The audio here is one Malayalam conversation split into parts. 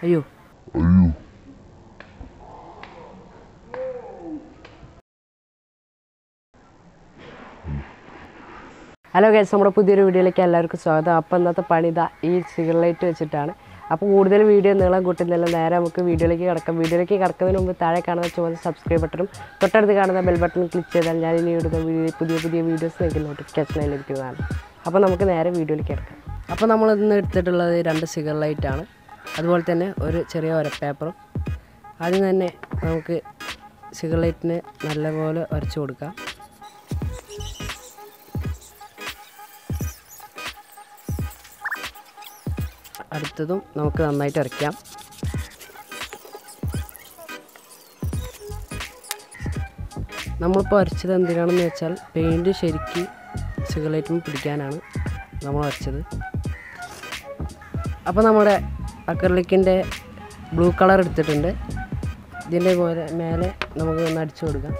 അയ്യോ ഹലോ ഗൈസ് നമ്മുടെ പുതിയൊരു വീഡിയോയിലേക്ക് എല്ലാവർക്കും സ്വാഗതം അപ്പോൾ ഇന്നത്തെ പണി ഇതാ ഈ സിഗരലൈറ്റ് വെച്ചിട്ടാണ് അപ്പോൾ കൂടുതൽ വീഡിയോ നീളം കൂട്ടുന്നില്ല നേരെ നമുക്ക് വീഡിയോയിലേക്ക് കിടക്കാം വീഡിയോയിലേക്ക് കിടക്കുന്നതിന് മുമ്പ് താഴെ കാണുന്ന ചുവന്ന സബ്സ്ക്രൈബ് ബട്ടണും തൊട്ടടുത്ത് കാണുന്ന ബെൽ ബട്ടൺ ക്ലിക്ക് ചെയ്താൽ ഞാൻ ഇനി ഇടുന്ന വീഡിയോ പുതിയ പുതിയ വീഡിയോസ് നിങ്ങൾക്ക് നോട്ടിഫിക്കേഷനായി ലഭിക്കുന്നതാണ് അപ്പോൾ നമുക്ക് നേരെ വീഡിയോയിലേക്ക് കിടക്കാം അപ്പോൾ നമ്മൾ ഇന്ന് എടുത്തിട്ടുള്ളത് രണ്ട് സിഗർ ലൈറ്റാണ് അതുപോലെ തന്നെ ഒരു ചെറിയ ഒരപ്പേപ്പറും ആദ്യം തന്നെ നമുക്ക് സിഗർ ലൈറ്റിന് നല്ലപോലെ ഉരച്ചു കൊടുക്കാം അടുത്തതും നമുക്ക് നന്നായിട്ട് അരയ്ക്കാം നമ്മളിപ്പോൾ അരച്ചത് എന്തിനാണെന്ന് വെച്ചാൽ പെയിൻറ്റ് ശരിക്ക് സിഗലൈറ്റും പിടിക്കാനാണ് നമ്മൾ അരച്ചത് അപ്പോൾ നമ്മുടെ അക്രലിക്കിൻ്റെ ബ്ലൂ കളർ എടുത്തിട്ടുണ്ട് ഇതിൻ്റെ പോലെ മേലെ നമുക്ക് ഒന്ന് അടിച്ചു കൊടുക്കാം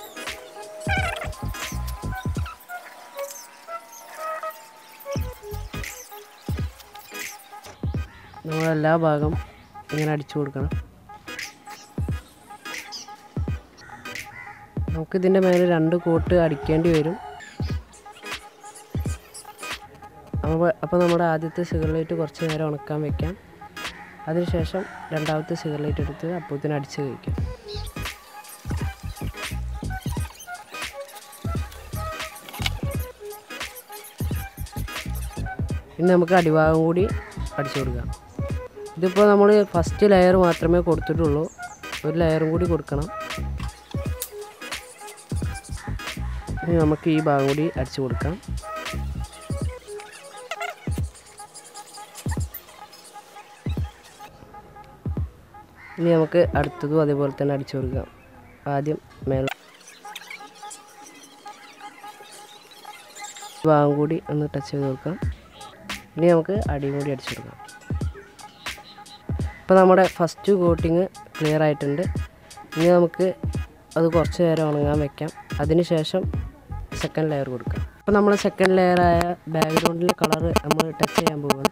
നമ്മളെല്ലാ ഭാഗം ഇങ്ങനെ അടിച്ചു കൊടുക്കണം നമുക്കിതിൻ്റെ മേലെ രണ്ട് കോട്ട് അടിക്കേണ്ടി വരും അപ്പോൾ അപ്പോൾ നമ്മുടെ ആദ്യത്തെ സിഗർലൈറ്റ് കുറച്ച് നേരം ഉണക്കാൻ വെക്കാം അതിനുശേഷം രണ്ടാമത്തെ സിഗർലൈറ്റ് എടുത്ത് അപ്പോഴത്തേനും അടിച്ച് കഴിക്കാം ഇനി നമുക്ക് അടിഭാഗം കൂടി അടിച്ചു കൊടുക്കാം ഇതിപ്പോൾ നമ്മൾ ഫസ്റ്റ് ലെയർ മാത്രമേ കൊടുത്തിട്ടുള്ളൂ ഒരു ലെയറും കൂടി കൊടുക്കണം ഇനി നമുക്ക് ഈ ഭാഗം കൂടി അടിച്ചു കൊടുക്കാം ഇനി നമുക്ക് അടുത്തതും അതേപോലെ തന്നെ അടിച്ചു കൊടുക്കാം ആദ്യം മേലെ ഭാഗം കൂടി ഒന്ന് ടച്ച് ചെയ്ത് കൊടുക്കാം ഇനി നമുക്ക് അടിയും കൂടി അടിച്ചു കൊടുക്കാം ഇപ്പോൾ നമ്മുടെ ഫസ്റ്റ് കോട്ടിങ് ക്ലിയർ ആയിട്ടുണ്ട് ഇനി നമുക്ക് അത് കുറച്ച് നേരം ഉണങ്ങാൻ വെക്കാം അതിന് ശേഷം സെക്കൻഡ് ലെയർ കൊടുക്കാം അപ്പോൾ നമ്മൾ സെക്കൻഡ് ലെയറായ ബാക്ക്ഗ്രൗണ്ടിലെ കളർ നമ്മൾ ടച്ച് ചെയ്യാൻ പോവുകയാണ്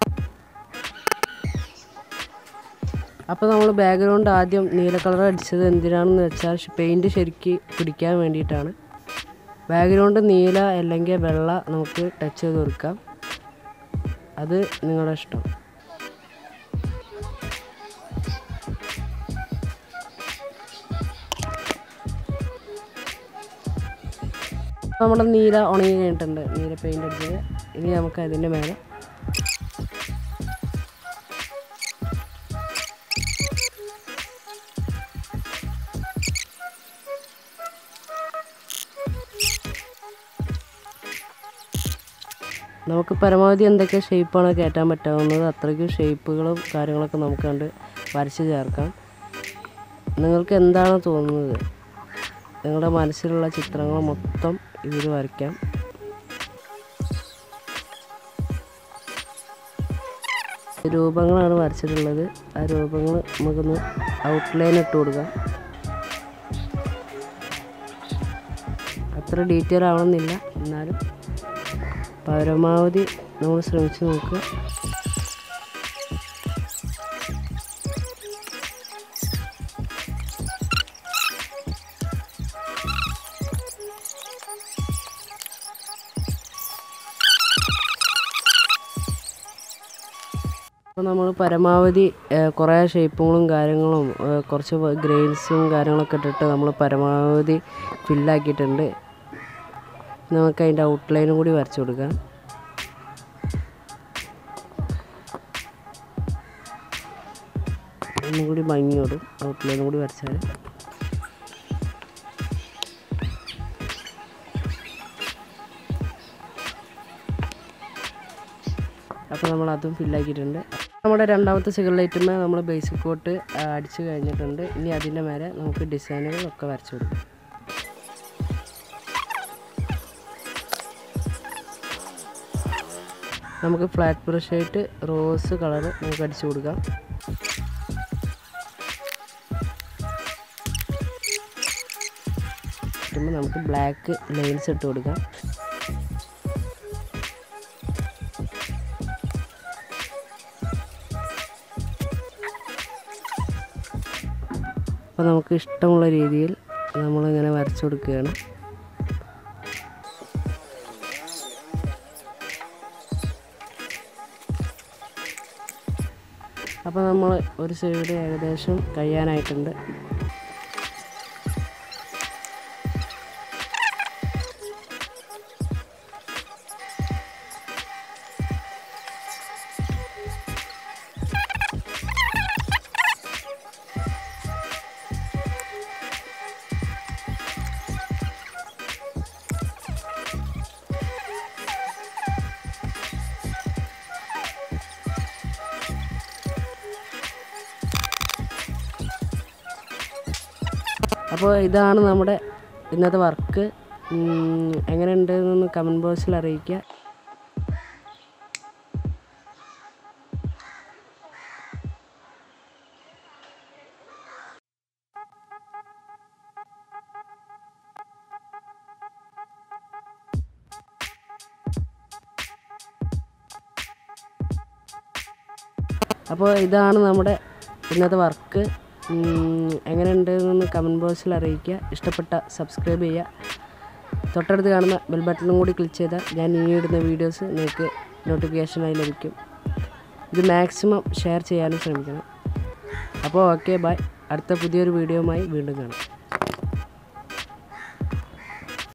അപ്പോൾ നമ്മൾ ബാക്ക്ഗ്രൗണ്ട് ആദ്യം നീല കളർ അടിച്ചത് എന്തിനാണെന്ന് വെച്ചാൽ പെയിൻറ്റ് ശരിക്ക് പിടിക്കാൻ വേണ്ടിയിട്ടാണ് ബാക്ക്ഗ്രൗണ്ട് നീല അല്ലെങ്കിൽ വെള്ള നമുക്ക് ടച്ച് ചെയ്ത് കൊടുക്കാം അത് നിങ്ങളുടെ ഇഷ്ടം നമ്മുടെ നീല ഉണങ്ങി കഴിഞ്ഞിട്ടുണ്ട് നീല പെയിൻ്റ് അടിച്ചത് ഇനി നമുക്ക് അതിൻ്റെ മേലെ നമുക്ക് പരമാവധി എന്തൊക്കെ ഷേപ്പാണ് കയറ്റാൻ പറ്റാവുന്നത് അത്രയ്ക്കും ഷേപ്പുകളും കാര്യങ്ങളൊക്കെ നമുക്ക് കണ്ട് വരച്ച് ചേർക്കാം നിങ്ങൾക്ക് എന്താണ് തോന്നുന്നത് നിങ്ങളുടെ മനസ്സിലുള്ള ചിത്രങ്ങൾ മൊത്തം ഇതിൽ വരയ്ക്കാം രൂപങ്ങളാണ് വരച്ചിട്ടുള്ളത് ആ രൂപങ്ങൾ നമുക്കൊന്ന് ഔട്ട്ലൈൻ ഇട്ട് കൊടുക്കാം അത്ര ഡീറ്റെയിൽ ആവണമെന്നില്ല എന്നാലും പരമാവധി നമ്മൾ ശ്രമിച്ച് നോക്കുക അപ്പോൾ നമ്മൾ പരമാവധി കുറേ ഷേപ്പുകളും കാര്യങ്ങളും ഏഹ് കുറച്ച് ഗ്രെയിൻസും കാര്യങ്ങളൊക്കെ ഇട്ടിട്ട് നമ്മൾ പരമാവധി ഫില്ലാക്കിയിട്ടുണ്ട് നമുക്ക് അതിൻ്റെ ഔട്ട്ലൈനും കൂടി വരച്ചു കൊടുക്കാം ഒന്നും കൂടി ഭംഗിയോടും ഔട്ട്ലൈനും കൂടി വരച്ചാൽ അപ്പോൾ നമ്മൾ അതും ഫില്ലാക്കിയിട്ടുണ്ട് നമ്മുടെ രണ്ടാമത്തെ സിഗർ ലൈറ്റുമ്പോൾ നമ്മൾ ബേസിക് കോട്ട് അടിച്ച് കഴിഞ്ഞിട്ടുണ്ട് ഇനി അതിൻ്റെ മേലെ നമുക്ക് ഡിസൈനുകളൊക്കെ വരച്ചു കൊടുക്കും നമുക്ക് ഫ്ലാറ്റ് ബ്രഷ് ആയിട്ട് റോസ് കളർ നമുക്ക് അടിച്ചു കൊടുക്കാം പറ്റുമ്പോൾ നമുക്ക് ബ്ലാക്ക് ലൈൻസ് ഇട്ട് കൊടുക്കാം അപ്പോൾ നമുക്ക് ഇഷ്ടമുള്ള രീതിയിൽ നമ്മളിങ്ങനെ വരച്ചു കൊടുക്കുകയാണ് അപ്പോൾ നമ്മൾ ഒരു സൈഡ് ഏകദേശം കഴിയാനായിട്ടുണ്ട് അപ്പോൾ ഇതാണ് നമ്മുടെ ഇന്നത്തെ വർക്ക് എങ്ങനെയുണ്ട് എന്നൊന്ന് കമൻറ്റ് ബോക്സിൽ അറിയിക്കുക അപ്പോൾ ഇതാണ് നമ്മുടെ ഇന്നത്തെ വർക്ക് എങ്ങനെയുണ്ട് എന്നൊന്ന് കമൻറ്റ് ബോക്സിൽ അറിയിക്കുക ഇഷ്ടപ്പെട്ട സബ്സ്ക്രൈബ് ചെയ്യുക തൊട്ടടുത്ത് കാണുന്ന ബെൽ ബട്ടണും കൂടി ക്ലിക്ക് ചെയ്താൽ ഞാൻ ഇനി ഇടുന്ന വീഡിയോസ് നിങ്ങൾക്ക് നോട്ടിഫിക്കേഷനായി ലഭിക്കും ഇത് മാക്സിമം ഷെയർ ചെയ്യാനും ശ്രമിക്കണം അപ്പോൾ ഓക്കെ ബൈ അടുത്ത പുതിയൊരു വീഡിയോയുമായി വീണ്ടും കാണാം